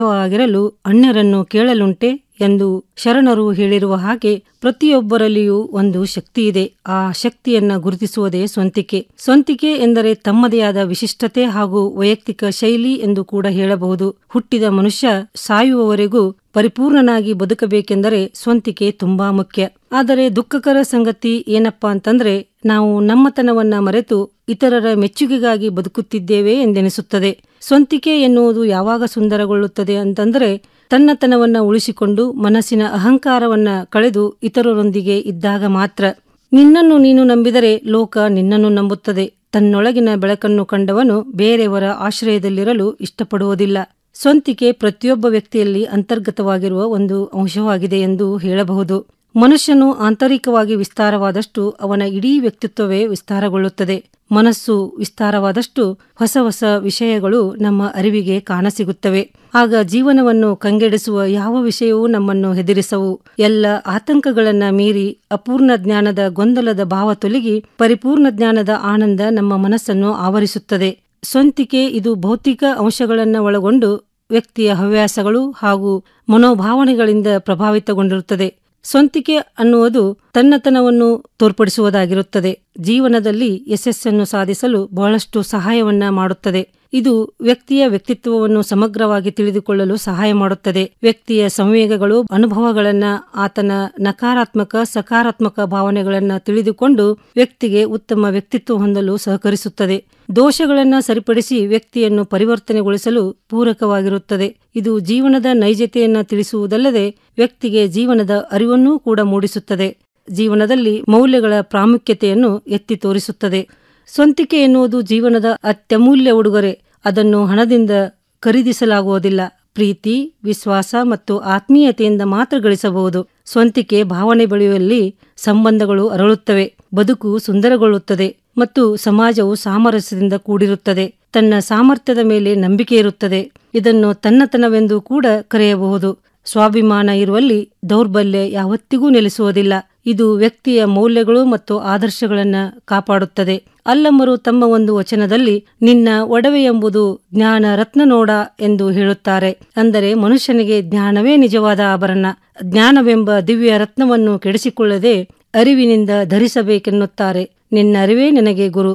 ಆಗಿರಲು ಅನ್ಯರನ್ನು ಕೇಳಲುಂಟೆ ಎಂದು ಶರಣರು ಹೇಳಿರುವ ಹಾಗೆ ಪ್ರತಿಯೊಬ್ಬರಲ್ಲಿಯೂ ಒಂದು ಶಕ್ತಿಯಿದೆ ಆ ಶಕ್ತಿಯನ್ನ ಗುರುತಿಸುವುದೇ ಸ್ವಂತಿಕೆ ಸ್ವಂತಿಕೆ ಎಂದರೆ ತಮ್ಮದೇ ಆದ ವಿಶಿಷ್ಟತೆ ಹಾಗೂ ವೈಯಕ್ತಿಕ ಶೈಲಿ ಎಂದು ಕೂಡ ಹೇಳಬಹುದು ಹುಟ್ಟಿದ ಮನುಷ್ಯ ಸಾಯುವವರೆಗೂ ಪರಿಪೂರ್ಣನಾಗಿ ಬದುಕಬೇಕೆಂದರೆ ಸ್ವಂತಿಕೆ ತುಂಬಾ ಮುಖ್ಯ ಆದರೆ ದುಃಖಕರ ಸಂಗತಿ ಏನಪ್ಪಾ ಅಂತಂದ್ರೆ ನಾವು ನಮ್ಮತನವನ್ನ ಮರೆತು ಇತರರ ಮೆಚ್ಚುಗೆಗಾಗಿ ಬದುಕುತ್ತಿದ್ದೇವೆ ಎಂದೆನಿಸುತ್ತದೆ ಸ್ವಂತಿಕೆ ಎನ್ನುವುದು ಯಾವಾಗ ಸುಂದರಗೊಳ್ಳುತ್ತದೆ ಅಂತಂದ್ರೆ ತನ್ನತನವನ್ನ ಉಳಿಸಿಕೊಂಡು ಮನಸ್ಸಿನ ಅಹಂಕಾರವನ್ನ ಕಳೆದು ಇತರರೊಂದಿಗೆ ಇದ್ದಾಗ ಮಾತ್ರ ನಿನ್ನನ್ನು ನೀನು ನಂಬಿದರೆ ಲೋಕ ನಿನ್ನನ್ನು ನಂಬುತ್ತದೆ ತನ್ನೊಳಗಿನ ಬೆಳಕನ್ನು ಕಂಡವನು ಬೇರೆಯವರ ಆಶ್ರಯದಲ್ಲಿರಲು ಇಷ್ಟಪಡುವುದಿಲ್ಲ ಸ್ವಂತಿಕೆ ಪ್ರತಿಯೊಬ್ಬ ವ್ಯಕ್ತಿಯಲ್ಲಿ ಅಂತರ್ಗತವಾಗಿರುವ ಒಂದು ಅಂಶವಾಗಿದೆ ಎಂದು ಹೇಳಬಹುದು ಮನುಷ್ಯನು ಆಂತರಿಕವಾಗಿ ವಿಸ್ತಾರವಾದಷ್ಟು ಅವನ ಇಡೀ ವ್ಯಕ್ತಿತ್ವವೇ ವಿಸ್ತಾರಗೊಳ್ಳುತ್ತದೆ ಮನಸ್ಸು ವಿಸ್ತಾರವಾದಷ್ಟು ಹೊಸ ಹೊಸ ವಿಷಯಗಳು ನಮ್ಮ ಅರಿವಿಗೆ ಕಾಣಸಿಗುತ್ತವೆ ಆಗ ಜೀವನವನ್ನು ಕಂಗೆಡಿಸುವ ಯಾವ ವಿಷಯವೂ ನಮ್ಮನ್ನು ಹೆದರಿಸವು ಎಲ್ಲ ಆತಂಕಗಳನ್ನ ಮೀರಿ ಅಪೂರ್ಣ ಜ್ಞಾನದ ಗೊಂದಲದ ಭಾವ ತೊಲಗಿ ಪರಿಪೂರ್ಣ ಜ್ಞಾನದ ಆನಂದ ನಮ್ಮ ಮನಸ್ಸನ್ನು ಆವರಿಸುತ್ತದೆ ಸ್ವಂತಿಕೆ ಇದು ಭೌತಿಕ ಅಂಶಗಳನ್ನ ಒಳಗೊಂಡು ವ್ಯಕ್ತಿಯ ಹವ್ಯಾಸಗಳು ಹಾಗೂ ಮನೋಭಾವನೆಗಳಿಂದ ಪ್ರಭಾವಿತಗೊಂಡಿರುತ್ತದೆ ಸ್ವಂತಿಕೆ ಅನ್ನುವುದು ತನ್ನತನವನ್ನು ತೋರ್ಪಡಿಸುವುದಾಗಿರುತ್ತದೆ ಜೀವನದಲ್ಲಿ ಯಶಸ್ಸನ್ನು ಸಾಧಿಸಲು ಬಹಳಷ್ಟು ಸಹಾಯವನ್ನ ಮಾಡುತ್ತದೆ ಇದು ವ್ಯಕ್ತಿಯ ವ್ಯಕ್ತಿತ್ವವನ್ನು ಸಮಗ್ರವಾಗಿ ತಿಳಿದುಕೊಳ್ಳಲು ಸಹಾಯ ಮಾಡುತ್ತದೆ ವ್ಯಕ್ತಿಯ ಸಂವೇಗಗಳು ಅನುಭವಗಳನ್ನ ಆತನ ನಕಾರಾತ್ಮಕ ಸಕಾರಾತ್ಮಕ ಭಾವನೆಗಳನ್ನ ತಿಳಿದುಕೊಂಡು ವ್ಯಕ್ತಿಗೆ ಉತ್ತಮ ವ್ಯಕ್ತಿತ್ವ ಹೊಂದಲು ಸಹಕರಿಸುತ್ತದೆ ದೋಷಗಳನ್ನ ಸರಿಪಡಿಸಿ ವ್ಯಕ್ತಿಯನ್ನು ಪರಿವರ್ತನೆಗೊಳಿಸಲು ಪೂರಕವಾಗಿರುತ್ತದೆ ಇದು ಜೀವನದ ನೈಜತೆಯನ್ನ ತಿಳಿಸುವುದಲ್ಲದೆ ವ್ಯಕ್ತಿಗೆ ಜೀವನದ ಅರಿವನ್ನೂ ಕೂಡ ಮೂಡಿಸುತ್ತದೆ ಜೀವನದಲ್ಲಿ ಮೌಲ್ಯಗಳ ಪ್ರಾಮುಖ್ಯತೆಯನ್ನು ಎತ್ತಿ ತೋರಿಸುತ್ತದೆ ಸ್ವಂತಿಕೆ ಎನ್ನುವುದು ಜೀವನದ ಅತ್ಯಮೂಲ್ಯ ಉಡುಗೊರೆ ಅದನ್ನು ಹಣದಿಂದ ಖರೀದಿಸಲಾಗುವುದಿಲ್ಲ ಪ್ರೀತಿ ವಿಶ್ವಾಸ ಮತ್ತು ಆತ್ಮೀಯತೆಯಿಂದ ಮಾತ್ರ ಗಳಿಸಬಹುದು ಸ್ವಂತಿಕೆ ಭಾವನೆ ಬೆಳೆಯುವಲ್ಲಿ ಸಂಬಂಧಗಳು ಅರಳುತ್ತವೆ ಬದುಕು ಸುಂದರಗೊಳ್ಳುತ್ತದೆ ಮತ್ತು ಸಮಾಜವು ಸಾಮರಸ್ಯದಿಂದ ಕೂಡಿರುತ್ತದೆ ತನ್ನ ಸಾಮರ್ಥ್ಯದ ಮೇಲೆ ನಂಬಿಕೆ ಇರುತ್ತದೆ ಇದನ್ನು ತನ್ನತನವೆಂದು ಕೂಡ ಕರೆಯಬಹುದು ಸ್ವಾಭಿಮಾನ ಇರುವಲ್ಲಿ ದೌರ್ಬಲ್ಯ ಯಾವತ್ತಿಗೂ ನೆಲೆಸುವುದಿಲ್ಲ ಇದು ವ್ಯಕ್ತಿಯ ಮೌಲ್ಯಗಳು ಮತ್ತು ಆದರ್ಶಗಳನ್ನ ಕಾಪಾಡುತ್ತದೆ ಅಲ್ಲಮ್ಮರು ತಮ್ಮ ಒಂದು ವಚನದಲ್ಲಿ ನಿನ್ನ ಒಡವೆ ಎಂಬುದು ಜ್ಞಾನ ರತ್ನ ನೋಡ ಎಂದು ಹೇಳುತ್ತಾರೆ ಅಂದರೆ ಮನುಷ್ಯನಿಗೆ ಜ್ಞಾನವೇ ನಿಜವಾದ ಆಭರಣ ಜ್ಞಾನವೆಂಬ ದಿವ್ಯ ರತ್ನವನ್ನು ಕೆಡಿಸಿಕೊಳ್ಳದೆ ಅರಿವಿನಿಂದ ಧರಿಸಬೇಕೆನ್ನುತ್ತಾರೆ ನಿನ್ನ ಅರಿವೇ ನಿನಗೆ ಗುರು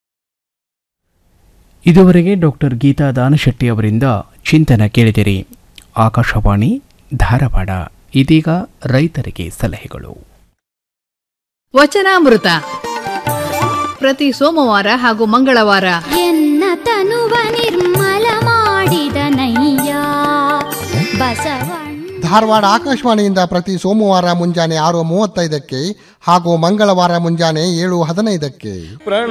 ಇದುವರೆಗೆ ಡಾಕ್ಟರ್ ಗೀತಾ ದಾನಶೆಟ್ಟಿ ಅವರಿಂದ ಚಿಂತನ ಕೇಳಿದಿರಿ ಆಕಾಶವಾಣಿ ಧಾರವಾಡ ಇದೀಗ ರೈತರಿಗೆ ಸಲಹೆಗಳು ವಚನಾಮೃತ ಪ್ರತಿ ಸೋಮವಾರ ಹಾಗೂ ಮಂಗಳವಾರ ಎನ್ನ ತನುವ ನಿರ್ಮಲ ಮಾಡಿದ ನಯ್ಯ ಬಸವಣ್ಣ ಧಾರವಾಡ ಆಕಾಶವಾಣಿಯಿಂದ ಪ್ರತಿ ಸೋಮವಾರ ಮುಂಜಾನೆ ಆರು ಮೂವತ್ತೈದಕ್ಕೆ ಹಾಗೂ ಮಂಗಳವಾರ ಮುಂಜಾನೆ ಏಳು ಹದಿನೈದಕ್ಕೆ